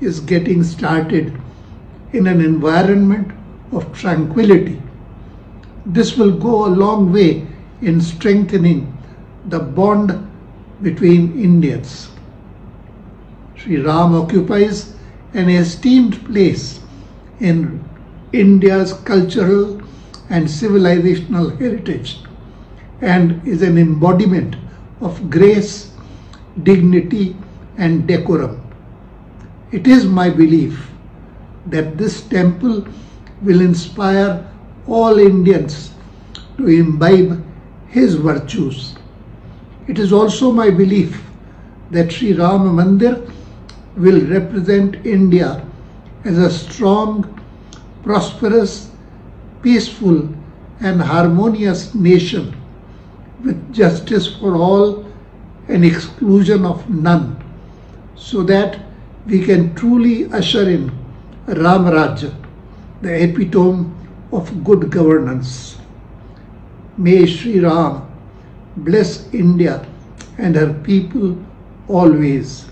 is getting started in an environment of tranquility. This will go a long way in strengthening the bond between Indians. Sri Ram occupies an esteemed place in India's cultural and civilizational heritage and is an embodiment of grace, dignity, and decorum. It is my belief that this temple will inspire all Indians to imbibe his virtues. It is also my belief that Sri Ram Mandir will represent India as a strong, prosperous, peaceful, and harmonious nation with justice for all and exclusion of none, so that we can truly usher in Ram Rajya, the epitome of good governance. May Sri Ram bless India and her people always.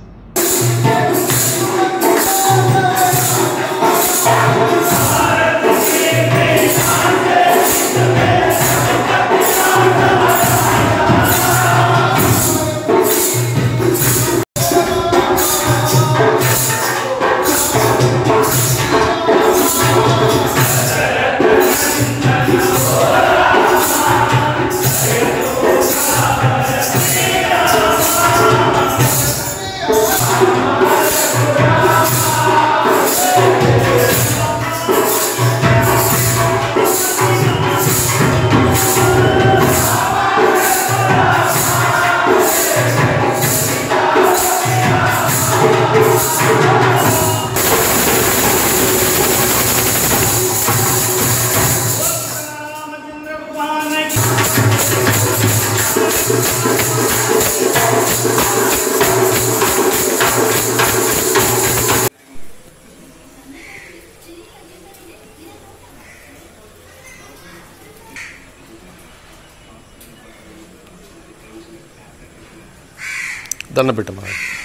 దండ పెట్టమ్మా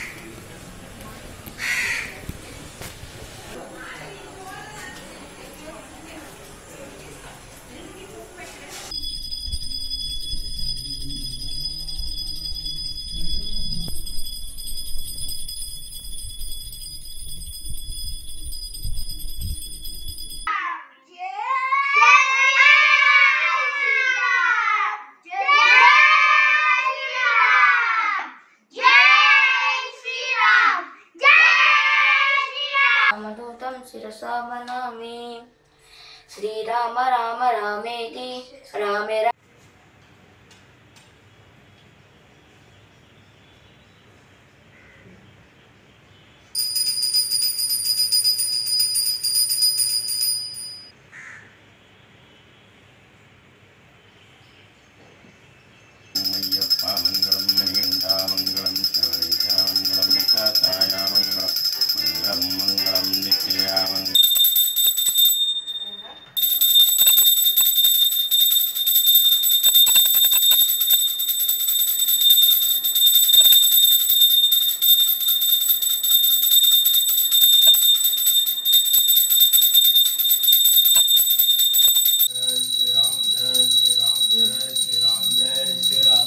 రామదూతం శిరసా మనామి శ్రీరామ రామ రామేతి రామే రా- అయ్యప్ప మంగళం మణికంఠా మంగళం శబరీశా మంగళం నిత్యాయ మంగళం మంగళం మంగళం నిత్యా మంగళం జై శ్రీరామ్ జై శ్రీరామ్ జై శ్రీరామ్ జై శ్రీరామ్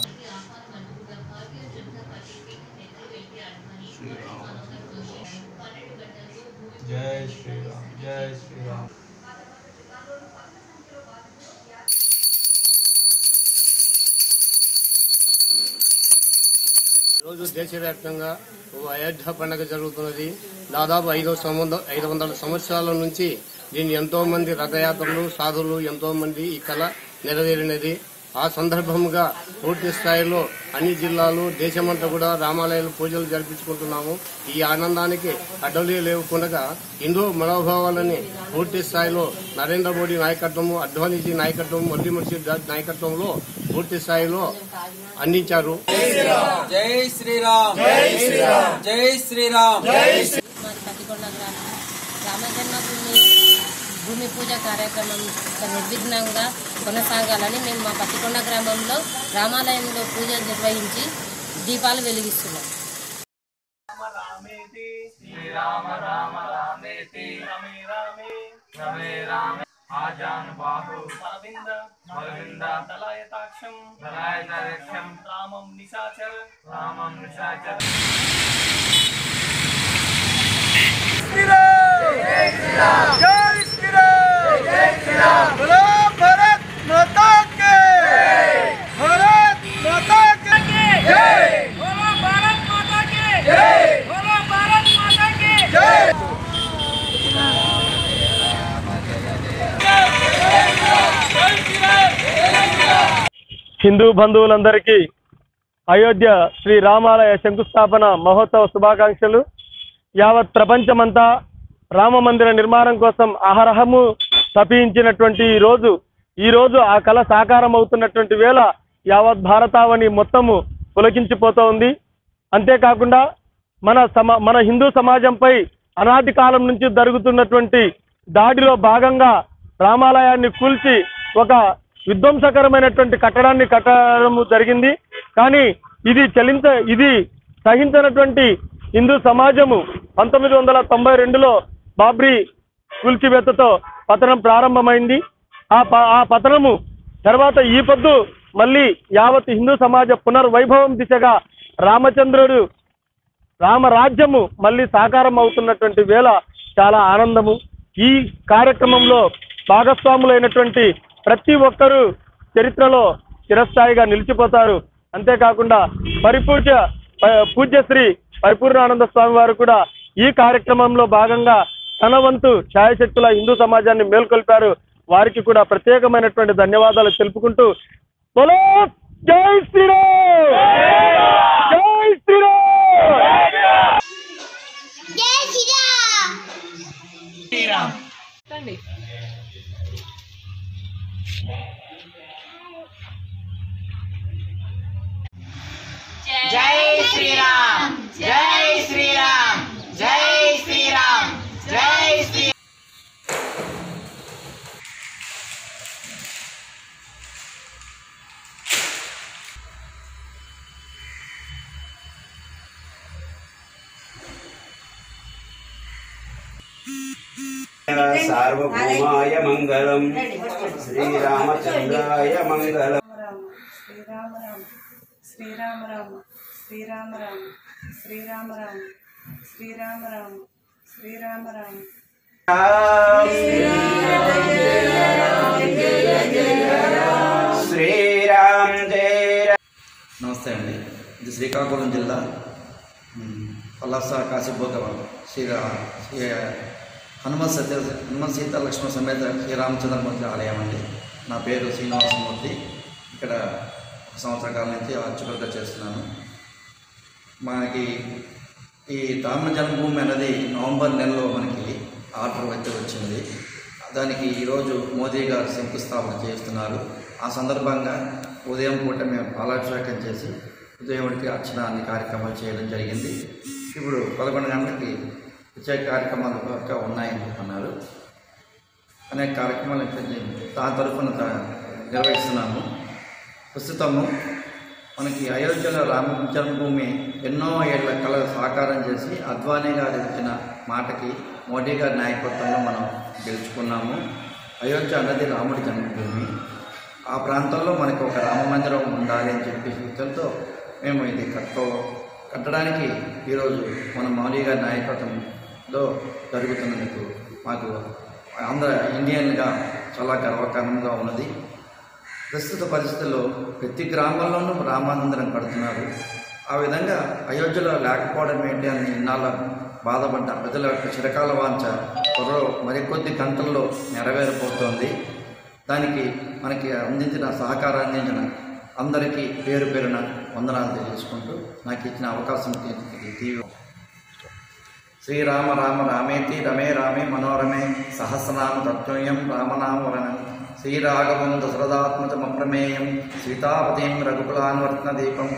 జై శ్రీరామ్ జై శ్రీరామ్ రోజు దేశవ్యాప్తంగా ఓ అయోధ్య పండుగ జరుగుతున్నది దాదాపు ఐదు సంవత్సరం ఐదు వందల సంవత్సరాల నుంచి దీన్ని ఎంతో మంది రథయాత్రలు సాధువులు ఎంతో మంది ఈ కళ నెరవేరినది ఆ సందర్భంగా పూర్తి స్థాయిలో అన్ని జిల్లాలు దేశమంతా కూడా రామాలయాలు పూజలు జరిపించుకుంటున్నాము ఈ ఆనందానికి అడ్డలే లేకుండా హిందూ మనోభావాలని పూర్తి స్థాయిలో నరేంద్ర మోడీ నాయకత్వము అడ్వానీజీ నాయకత్వం మోదీ ముర్షిద్ నాయకత్వంలో పూర్తి స్థాయిలో అందించారు జై శ్రీరామ్ జై శ్రీరామ్ జై శ్రీరామ్ మాది పతికొండ గ్రామం రామజన్మభూమి భూమి పూజ కార్యక్రమం నిర్విఘ్నంగా కొనసాగాలని మేము మా పతికొండ గ్రామంలో రామాలయంలో పూజ నిర్వహించి దీపాలు వెలిగిస్తున్నాం రామ రామ రామేతి రమే రామే రమే రామే ఆజాన్ బాహు అరవింద అరవింద దళాయతాక్షం దళాయతాక్షం రామం నిశాచర రామం నిశాచర హిందూ బంధువులందరికీ అయోధ్య శ్రీ రామాలయ శంకుస్థాపన మహోత్సవ శుభాకాంక్షలు యావత్ ప్రపంచమంతా రామ మందిర నిర్మాణం కోసం అహరహము తపించినటువంటి ఈ రోజు ఈ రోజు ఆ కళ సాకారం అవుతున్నటువంటి వేళ యావత్ భారతావని మొత్తము పులకించిపోతూ ఉంది అంతేకాకుండా మన సమా మన హిందూ సమాజంపై అనాది కాలం నుంచి జరుగుతున్నటువంటి దాడిలో భాగంగా రామాలయాన్ని కూల్చి ఒక విధ్వంసకరమైనటువంటి కట్టడాన్ని కట్టడం జరిగింది కానీ ఇది చలించ ఇది సహించినటువంటి హిందూ సమాజము పంతొమ్మిది వందల తొంభై రెండులో బాబ్రీ కూల్చివేతతో పతనం ప్రారంభమైంది ఆ ప- ఆ పతనము తర్వాత ఈ పొద్దు మళ్ళీ యావత్ హిందూ సమాజ పునర్వైభవం దిశగా రామచంద్రుడు రామరాజ్యము మళ్ళీ సాకారం అవుతున్నటువంటి వేళ చాలా ఆనందము ఈ కార్యక్రమంలో భాగస్వాములైనటువంటి ప్రతి ఒక్కరూ చరిత్రలో చిరస్థాయిగా నిలిచిపోతారు అంతేకాకుండా పరిపూజ ప- పూజ్యశ్రీ పరిపూర్ణానంద స్వామి వారు కూడా ఈ కార్యక్రమంలో భాగంగా తన వంతు ఛాయశక్తుల హిందూ సమాజాన్ని మేల్కొల్పారు వారికి కూడా ప్రత్యేకమైనటువంటి ధన్యవాదాలు తెలుపుకుంటూ బోలో జై శ్రీరామ్ జై శ్రీరామ్ జై శ్రీరామ్ జై శ్రీరామ్ జై శ్రీరామ్ జై శ్రీ సార్వభౌమాయ మంగళం శ్రీరామచంద్రాయ మంగళం శ్రీరామ రామ శ్రీరామ రామ శ్రీరామ రామ శ్రీరామ రామ శ్రీరామ రామ శ్రీరామ రామ శ్రీరామ్ జయ నమస్తే అండి ఇది శ్రీకాకుళం జిల్లా ఉమ్, పలాస కాశీబోగ శ్రీ శ్రీ హనుమత్ సత్య హనుమత్ సీత లక్ష్మణ సమేత శ్రీరామచంద్రమూర్తి ఆలయం అండి నా పేరు శ్రీనివాసమూర్తి ఇక్కడ ఒక సంవత్సర కాలం నుంచి అర్చకులుగా చేస్తున్నాను మనకి ఈ రామ జన్మభూమి అనేది నవంబర్ నెలలో మనకి ఆర్డర్ అయితే వచ్చింది దానికి ఈరోజు మోదీ గారు శంకుస్థాపన చేస్తున్నారు ఆ సందర్భంగా ఉదయం పూట మేము పాలాభిషేకం చేసి ఉదయంకి అర్చన అన్ని కార్యక్రమాలు చేయడం జరిగింది ఇప్పుడు పదకొండు గంటలకి ప్రత్యేక కార్యక్రమాలు ఇంకా ఉన్నాయని చెప్పన్నారు అనేక కార్యక్రమాలు ఇక్కడ దాని తరఫున తా- నిర్వహిస్తున్నాము ప్రస్తుతము మనకి అయోధ్యలో రామ జన్మభూమి ఎన్నో ఏళ్ల కళ సాకారం చేసి అద్వానీ గారు ఇచ్చిన మాటకి మోడీ గారి నాయకత్వంలో మనం గెలుచుకున్నాము అయోధ్య అన్నది రాముడి జన్మభూమి ఆ ప్రాంతంలో మనకి ఒక రామ మందిరం ఉండాలి అని చెప్పి సూచనతో మేము ఇది కట్టుకో కట్టడానికి ఈరోజు మన మౌలి గారి నాయకత్వంలో జరుగుతున్నందుకు మాకు ఆంధ్ర ఇండియన్గా చాలా గర్వకారణంగా ఉన్నది ప్రస్తుత పరిస్థితుల్లో ప్రతి గ్రామంలోనూ రామానందరం కడుతున్నారు ఆ విధంగా అయోధ్యలో లేకపోవడం ఏంటి అని ఇన్నాళ్ళ బాధపడ్డ ప్రజల యొక్క చిరకాల వాంఛ త్వరలో మరికొద్ది గంటల్లో నెరవేరబోతోంది దానికి మనకి అందించిన సహకారాన్ని అందించిన అందరికీ పేరు పేరున వందనాలు తెలియజేసుకుంటూ నాకు ఇచ్చిన అవకాశం తీవ్ర శ్రీరామ రామ రామేతి రమే రామే మనోరమే సహస్రనామ తత్వయం రామనామవరణం శ్రీరాఘవం దశరథాత్మజమప్రమేయం సీతాపతిం రఘుకులాన్వర్తన దీపం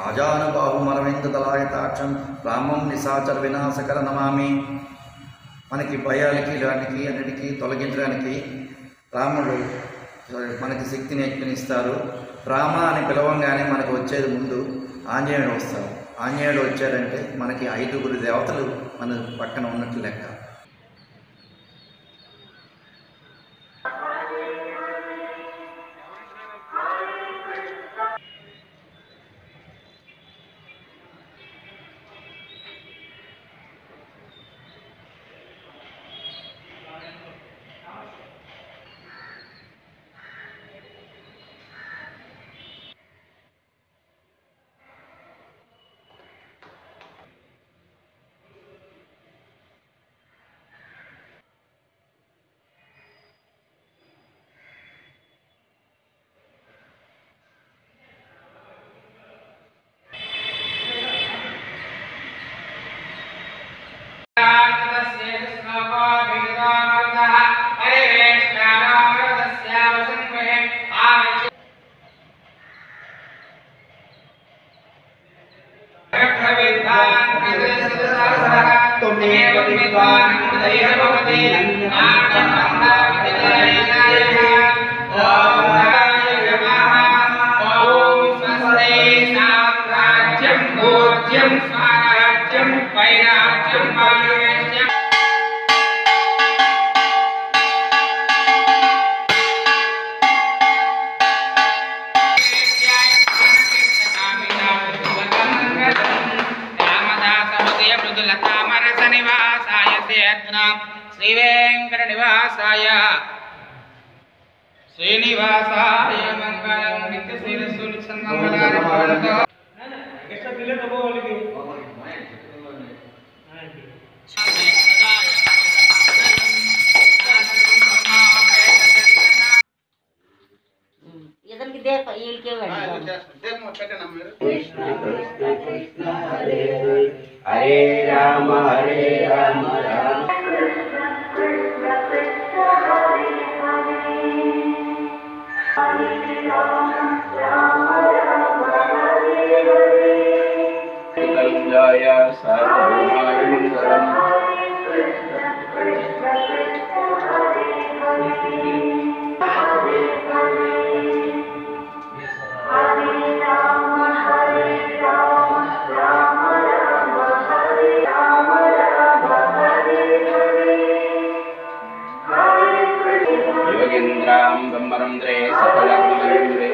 ఆజానుబాహుమరవిందలాయతాక్షం రామం నిశాచర వినాశకర నమామి మనకి భయాలకి ఇలాంటికి అన్నిటికీ తొలగించడానికి రాముడు మనకి శక్తిని ఇస్తారు రామ అని పిలవంగానే మనకు వచ్చేది ముందు ఆంజనేయుడు వస్తారు ఆంజనేయుడు వచ్చాడంటే మనకి ఐదుగురు దేవతలు మన పక్కన ఉన్నట్లు లెక్క శ్రీ వెంకట నివాసాయ శ్రీనివాసాయ మంగళం నిత్య శ్రీరస్సులు చంద్రమంగళాన్ని ఇతనికి దే వీళ్ళకి ఇవ్వండి హరే రామ హరే రామ రామ జాయ సర్వమాయ మంగళం యోగేంద్రాం బ్రహ్మరంద్రే సకలగుణేంద్రే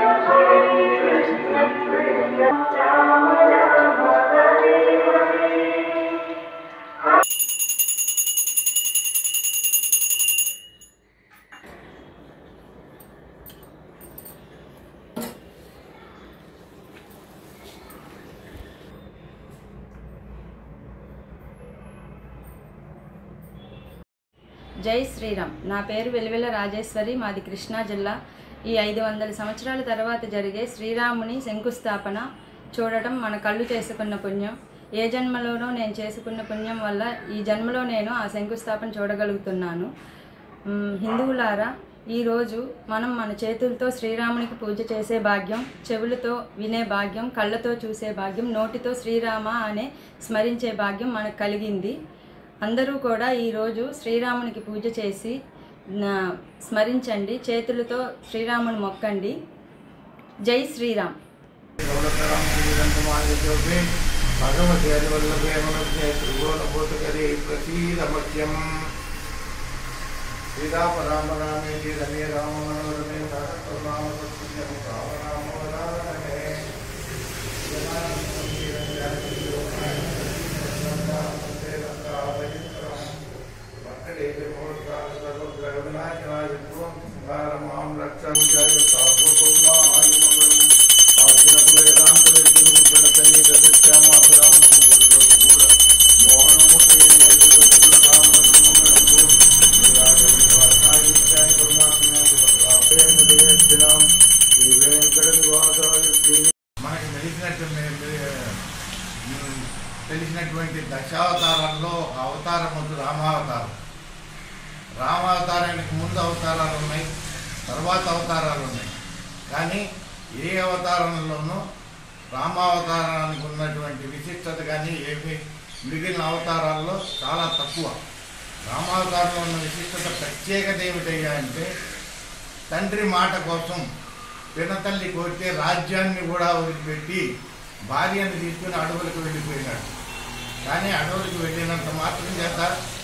జై శ్రీరామ్ నా పేరు వెలివెల రాజేశ్వరి మాది కృష్ణా జిల్లా ఈ ఐదు వందల సంవత్సరాల తర్వాత జరిగే శ్రీరాముని శంకుస్థాపన చూడటం మన కళ్ళు చేసుకున్న పుణ్యం ఏ జన్మలోనో నేను చేసుకున్న పుణ్యం వల్ల ఈ జన్మలో నేను ఆ శంకుస్థాపన చూడగలుగుతున్నాను మ్, హిందువులారా ఈరోజు మనం మన చేతులతో శ్రీరామునికి పూజ చేసే భాగ్యం చెవులతో వినే భాగ్యం కళ్ళతో చూసే భాగ్యం నోటితో శ్రీరామ అనే స్మరించే భాగ్యం మనకు కలిగింది అందరూ కూడా ఈరోజు శ్రీరామునికి పూజ చేసి నా- స్మరించండి చేతులతో శ్రీరాముని మొక్కండి జై శ్రీరామ్ భగవతి హరివల్లభే మనస్య త్రిభువనభూతకరే ప్రసీదమఖ్యం శ్రీరామ రామ రామేతి రమే రామ మనోరమే సహస్రనామ తత్పుణ్యం రామ రామ వరాననే మాం రక్షం జయ సాధుర్వాయు మంగళం ఆజ్ఞకు వేదాంత విద్యులు పిడతని దశమాపురం కూడా మోహనముఖే నేర్చుకున్న కామనము మనకి తెలిసినట్టు తెలిసినటువంటి దశావతారాల్లో ఒక అవతారం ముందు రామావతారం రామావతారానికి ముందు అవతారాలు ఉన్నాయి తర్వాత అవతారాలు ఉన్నాయి కానీ ఏ అవతారంలోనూ రామావతారానికి ఉన్నటువంటి విశిష్టత కానీ ఏమి మిగిలిన అవతారాల్లో చాలా తక్కువ రామావతారంలో ఉన్న విశిష్టత ప్రత్యేకత ఏమిటయ్యా అంటే తండ్రి మాట కోసం పినతల్లి కోరితే రాజ్యాన్ని కూడా వదిలిపెట్టి భార్యను తీసుకుని అడవులకు వెళ్ళిపోయినాడు కానీ అడవులకు వెళ్ళినంత మాత్రం చేత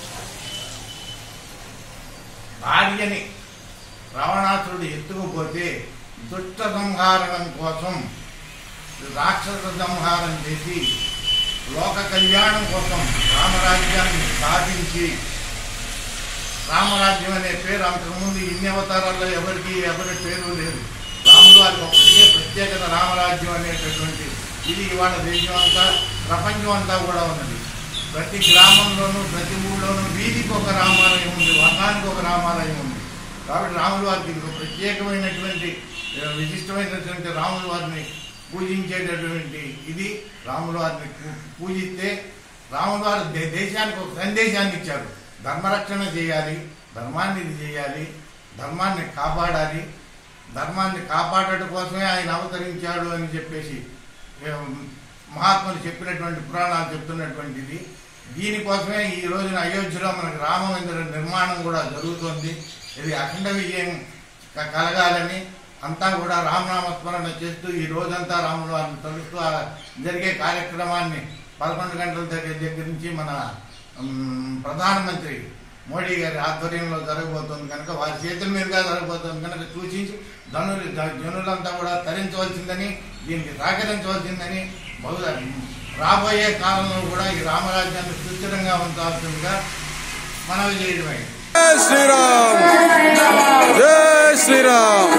భార్యని రావణాసురుడు ఎత్తుకుపోతే దుష్ట సంహారణం కోసం రాక్షస సంహారం చేసి లోక కళ్యాణం కోసం రామరాజ్యాన్ని స్థాపించి రామరాజ్యం అనే పేరు అంతకుముందు ఇన్ని అవతారాల్లో ఎవరికి ఎవరి పేరు లేదు రాముడు వారికి ఒక్కటికే ప్రత్యేకత రామరాజ్యం అనేటటువంటి ఇది ఇవాళ దేశం అంతా ప్రపంచం అంతా కూడా ఉన్నది ప్రతి గ్రామంలోనూ ప్రతి ఊళ్ళోనూ వీధికి ఒక రామాలయం ఉంది వర్ణానికి ఒక రామాలయం ఉంది కాబట్టి రాములు వారికి ఇది ఒక ప్రత్యేకమైనటువంటి ఆ, విశిష్టమైనటువంటి రాముల వారిని పూజించేటటువంటి ఇది రాముల వారిని పూ- పూజిస్తే రాముల వారు దే- దేశానికి ఒక సందేశాన్ని ఇచ్చారు ధర్మరక్షణ చేయాలి ధర్మాన్ని ఇది చేయాలి ధర్మాన్ని కాపాడాలి ధర్మాన్ని కాపాడటం కోసమే ఆయన అవతరించాడు అని చెప్పేసి ఏం, మహాత్ములు చెప్పినటువంటి పురాణాలు చెప్తున్నటువంటిది దీనికోసమే ఈ రోజున అయోధ్యలో మనకు రామ మందిర నిర్మాణం కూడా జరుగుతోంది ఇది అఖండ విజయం క- కలగాలని అంతా కూడా రామనామస్మరణ చేస్తూ ఈ రోజంతా రాములు వారిని తలుస్తూ ఆ జరిగే కార్యక్రమాన్ని పదకొండు గంటల దగ్గర దగ్గర నుంచి మన ఉమ్, ప్రధానమంత్రి మోడీ గారి ఆధ్వర్యంలో జరగబోతోంది కనుక వారి చేతుల మీదుగా జరగబోతోంది కనుక సూచించి ధనులు జ- జనులంతా కూడా తరించవలసిందని దీనికి సహకరించవలసిందని బహుశా రాబోయే కాలంలో కూడా ఈ రామరాజ్యాన్ని సుస్థిరంగా ఉంచాల్సిందిగా మనవి చేయడమే జై శ్రీరామ్ జై శ్రీరామ్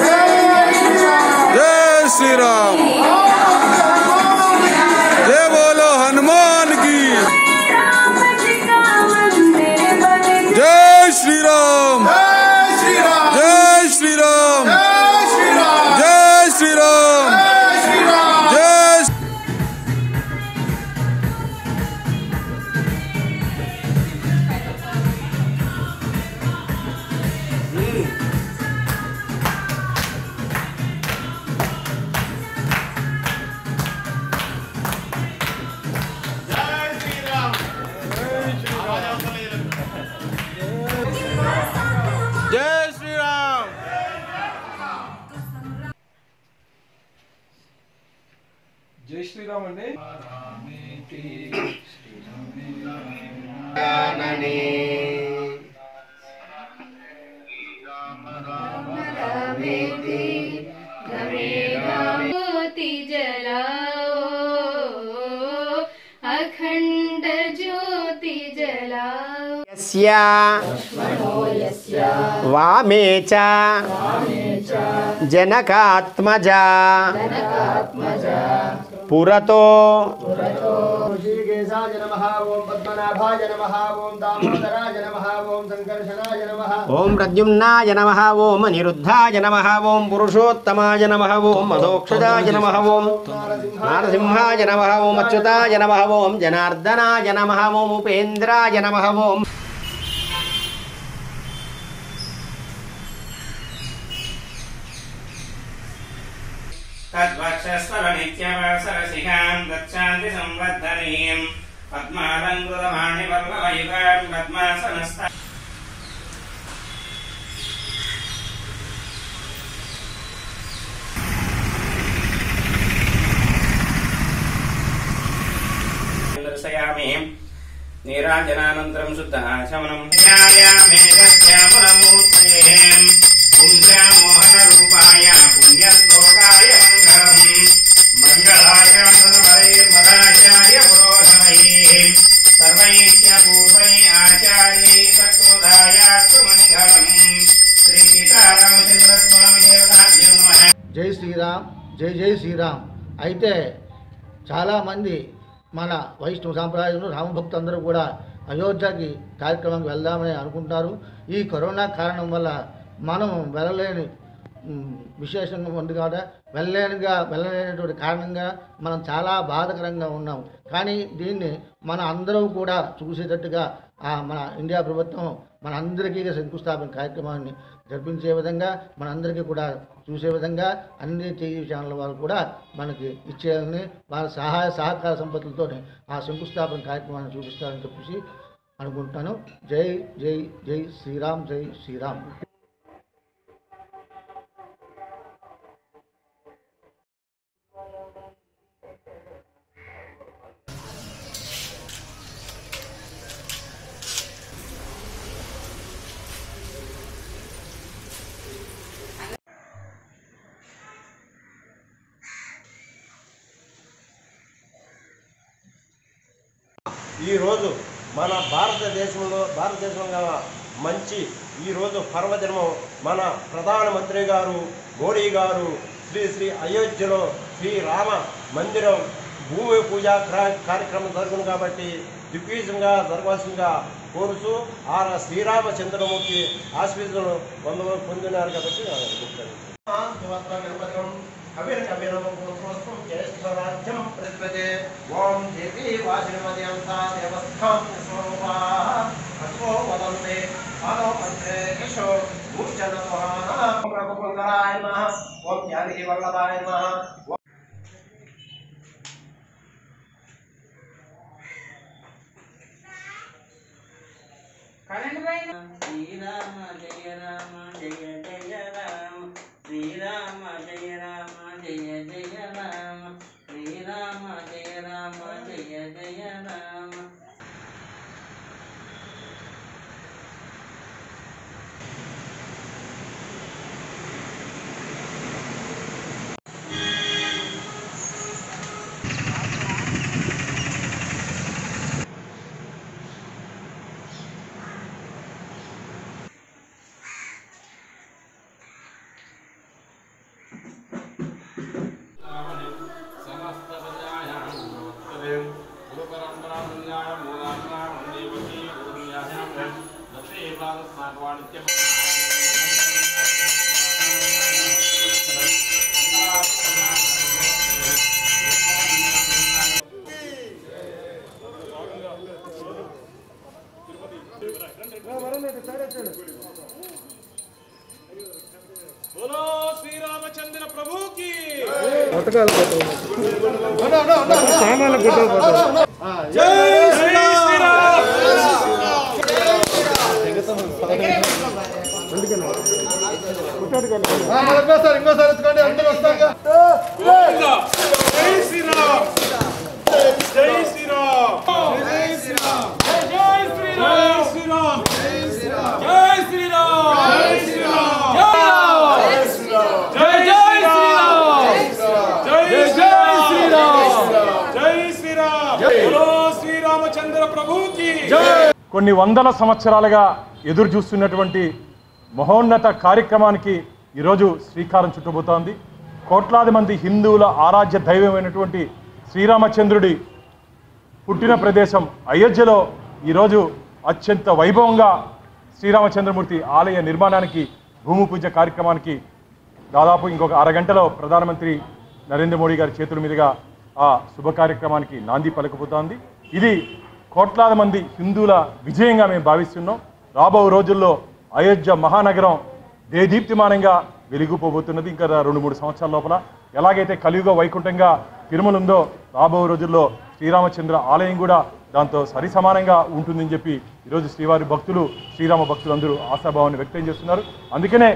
జై శ్రీరామ్ జై బోలో హనుమాన్ కి జై శ్రీరామ్ జై శ్రీరామ్ జై శ్రీరామ్ జై జై శ్రీరామ్ జై శ్రీరామ్ అండి ज्योति जलाओ अखंड ज्योति जलाओ यस्या वामे च जनकात्मजा पुरतो ऋषिकेशाय नमः ओम पद्मनाभाय नमः ओम दामोदराय नमः ओम संकर्षणाय नमः ఓం ప్రద్యుమ్నాయ నమ ఓం అనిరుద్ధాయ నమ ఓం పురుషోత్తమాయ నమ ఓం మధోక్షజాయ నమ ఓం నారసింహాయ నమ ఓం అచ్యుతాయ నమ ఓం జనార్దనాయ నమ ఓం ఉపేంద్రాయ నమ ఓం तद्वक्षस्वरनित्यवसरसिकाम् गच्छन्ति संवर्धनीम् पद्मालङ्कृतमाणिवल्लभयुगाम् पद्मासनस्थ दर्शयामि नीराजनानन्तरं शुद्धाशमनं ध्यायामेतस्यामूर्तये पुंसामोहनरूपाय पुण्यश्लोकाय मङ्गलम् मङ्गलाय मधुरवरैर्मदाचार्य पुरोधमैः सर्वैश्च पूर्वै आचार्यै सकृदायास्तु मङ्गलम् श्रीसीतारामचन्द्रस्वामि देवताभ्यो नमः జై శ్రీరామ్ జై జై శ్రీరామ్ అయితే చాలామంది మన వైష్ణవ సాంప్రదాయంలో రామభక్తులు అందరూ కూడా అయోధ్యకి కార్యక్రమానికి వెళ్దామని అనుకుంటారు ఈ కరోనా కారణం వల్ల మనం వెళ్ళలేని ఉమ్, విశేషంగా ఉంది కాబట్టి వెళ్ళలేనిగా వెళ్ళలేనటువంటి కారణంగా మనం చాలా బాధకరంగా ఉన్నాం కానీ దీన్ని మన అందరూ కూడా చూసేటట్టుగా ఆ మన ఇండియా ప్రభుత్వం మన అందరికీ శంకుస్థాపన కార్యక్రమాన్ని జరిపించే విధంగా మనందరికీ కూడా చూసే విధంగా అన్ని టీవీ ఛానల్ వాళ్ళు కూడా మనకి ఇచ్చేయాలని వాళ్ళ సహాయ సహకార సంపత్తులతో ఆ శంకుస్థాపన కార్యక్రమాన్ని చూపిస్తారని చెప్పేసి అనుకుంటున్నాను జై జై జై శ్రీరామ్ జై శ్రీరామ్ ఈరోజు మన భారతదేశంలో భారతదేశంలో మంచి ఈరోజు పర్వదినం మన ప్రధానమంత్రి గారు మోడీ గారు శ్రీ శ్రీ అయోధ్యలో శ్రీ రామ మందిరం భూమి పూజ క్రా- కార్యక్రమం జరుగుతుంది కాబట్టి దిగ్విజయంగా జరగవలసిందిగా కోరుతూ ఆ శ్రీరామచంద్రమూర్తి ఆశీస్సులను పొంద పొందినారు కాబట్టి అభినవం ప్రతిపదే ఓం దేవీ వాసినమదేం సా దేవస్థాం స్వరూపా అస్మో వదంతే ఆనో మంత్రే యశో మూర్ఛన స్వహాన ప్రభుకుందరాయ నమః ఓం జ్ఞాని వల్లభాయ నమః శ్రీరామ జయ రామ జయ జయ రామ శ్రీరామ జయ రామ జయ జయ రామ శ్రీరామ జయ రామ జయ జయ రామ बोलो श्री रामचंद्र प्रभु की जय श्री राम ఇంకోసారి ఇంకోసారి ఎత్తుకోండి అందరూ వస్తాక గోవిందా జై శ్రీరామ్ జై శ్రీరామ్ జై శ్రీరామ్ జై శ్రీరామ్ జై శ్రీరామ్ జై శ్రీరామ్ జై శ్రీరామ్ జై శ్రీరామ్ జై జై శ్రీరామ్ జై జై శ్రీరామ్ జై శ్రీరామ్ బోలో శ్రీరామచంద్ర ప్రభుకి కొన్ని వందల సంవత్సరాలుగా ఎదురు చూస్తున్నటువంటి మహోన్నత కార్యక్రమానికి ఈరోజు శ్రీకారం చుట్టబోతోంది కోట్లాది మంది హిందువుల ఆరాధ్య దైవమైనటువంటి శ్రీరామచంద్రుడి పుట్టిన ప్రదేశం అయోధ్యలో ఈరోజు అత్యంత వైభవంగా శ్రీరామచంద్రమూర్తి ఆలయ నిర్మాణానికి భూమి పూజ కార్యక్రమానికి దాదాపు ఇంకొక అరగంటలో ప్రధానమంత్రి నరేంద్ర మోడీ గారి చేతుల మీదుగా ఆ శుభ కార్యక్రమానికి నాంది పలుకుపోతోంది ఇది కోట్లాది మంది హిందువుల విజయంగా మేము భావిస్తున్నాం రాబో రోజుల్లో అయోధ్య మహానగరం దేదీప్తిమానంగా వెలిగిపోబోతున్నది ఇంకా రెండు మూడు సంవత్సరాల లోపల ఎలాగైతే కలియుగ వైకుంఠంగా తిరుమల ఉందో రాబో రోజుల్లో శ్రీరామచంద్ర ఆలయం కూడా దాంతో సరి సమానంగా ఉంటుందని చెప్పి ఈరోజు శ్రీవారి భక్తులు శ్రీరామ భక్తులు అందరూ ఆశాభావాన్ని వ్యక్తం చేస్తున్నారు అందుకనే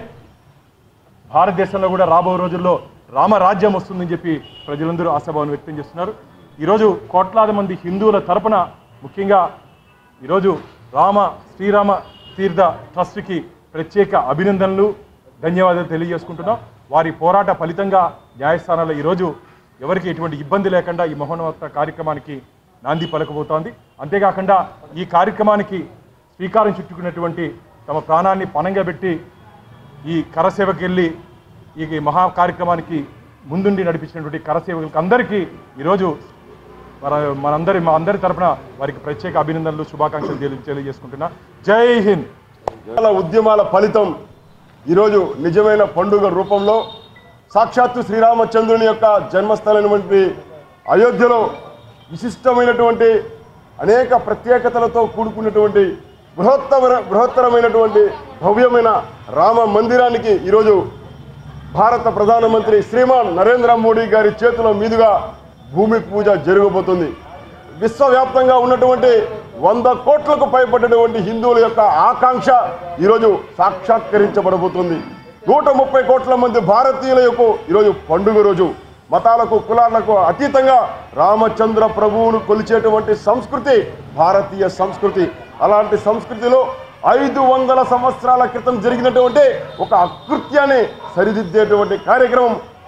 భారతదేశంలో కూడా రాబో రోజుల్లో రామరాజ్యం వస్తుందని చెప్పి ప్రజలందరూ ఆశాభావాన్ని వ్యక్తం చేస్తున్నారు ఈరోజు కోట్లాది మంది హిందువుల తరపున ముఖ్యంగా ఈరోజు రామ శ్రీరామ తీర్థ ట్రస్ట్కి ప్రత్యేక అభినందనలు ధన్యవాదాలు తెలియజేసుకుంటున్నాం వారి పోరాట ఫలితంగా న్యాయస్థానాల్లో ఈరోజు ఎవరికి ఎటువంటి ఇబ్బంది లేకుండా ఈ మహోన్నత కార్యక్రమానికి నాంది పలకబోతోంది అంతేకాకుండా ఈ కార్యక్రమానికి శ్రీకారం చుట్టుకున్నటువంటి తమ ప్రాణాన్ని పణంగా పెట్టి ఈ కరసేవకి వెళ్ళి ఈ మహా కార్యక్రమానికి ముందుండి నడిపించినటువంటి కరసేవకులకు అందరికీ ఈరోజు మన మనందరి మా అందరి తరపున వారికి ప్రత్యేక అభినందనలు శుభాకాంక్షలు తెలియ తెలియజేసుకుంటున్నా జై హింద్ చాలా ఉద్యమాల ఫలితం ఈరోజు నిజమైన పండుగ రూపంలో సాక్షాత్తు శ్రీరామచంద్రుని యొక్క జన్మస్థలమైనటువంటి అయోధ్యలో విశిష్టమైనటువంటి అనేక ప్రత్యేకతలతో కూడుకున్నటువంటి బృహత్తర బృహత్తరమైనటువంటి భవ్యమైన రామ మందిరానికి ఈరోజు భారత ప్రధానమంత్రి శ్రీమాన్ నరేంద్ర మోడీ గారి చేతుల మీదుగా భూమి పూజ జరగబోతుంది విశ్వవ్యాప్తంగా ఉన్నటువంటి వంద కోట్లకు పైబడినటువంటి హిందువుల యొక్క ఆకాంక్ష ఈరోజు సాక్షాత్కరించబడబోతుంది నూట ముప్పై కోట్ల మంది భారతీయుల యొక్క ఈరోజు పండుగ రోజు మతాలకు కులాలకు అతీతంగా రామచంద్ర ప్రభువును కొలిచేటువంటి సంస్కృతి భారతీయ సంస్కృతి అలాంటి సంస్కృతిలో ఐదు వందల సంవత్సరాల క్రితం జరిగినటువంటి ఒక అకృత్యాన్ని సరిదిద్దేటువంటి కార్యక్రమం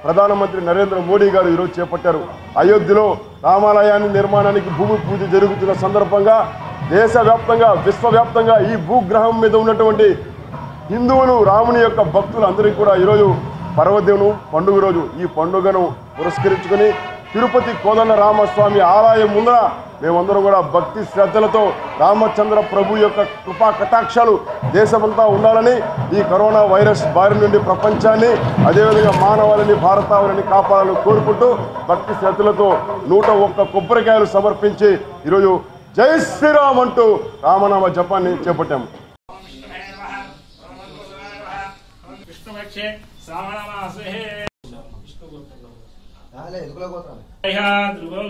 ప్రధానమంత్రి నరేంద్ర మోడీ గారు ఈరోజు చేపట్టారు అయోధ్యలో రామాలయాన్ని నిర్మాణానికి భూమి పూజ జరుగుతున్న సందర్భంగా దేశవ్యాప్తంగా విశ్వవ్యాప్తంగా ఈ భూగ్రహం మీద ఉన్నటువంటి హిందువులు రాముని యొక్క భక్తులు అందరికీ కూడా ఈరోజు పర్వదినం పండుగ రోజు ఈ పండుగను పురస్కరించుకొని తిరుపతి కోదండ రామస్వామి ఆలయం ముందర మేమందరం కూడా భక్తి శ్రద్ధలతో రామచంద్ర ప్రభు యొక్క కృపా కటాక్షాలు దేశమంతా ఉండాలని ఈ కరోనా వైరస్ బారి నుండి ప్రపంచాన్ని అదేవిధంగా మానవాళిని భారతావళిని కాపాడాలని కోరుకుంటూ భక్తి శ్రద్ధలతో నూట ఒక్క కొబ్బరికాయలు సమర్పించి ఈరోజు జై శ్రీరామ్ అంటూ రామనామ జపాన్ని చేపట్టాము విష్ణుపక్షే శ్రావణమాసే ధ్రువం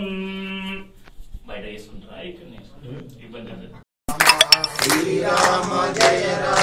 బయట వేసుకుంటారా ఇక్కడ వేసుకుంటారా ఇబ్బంది లేదు శ్రీరామ జయ రామ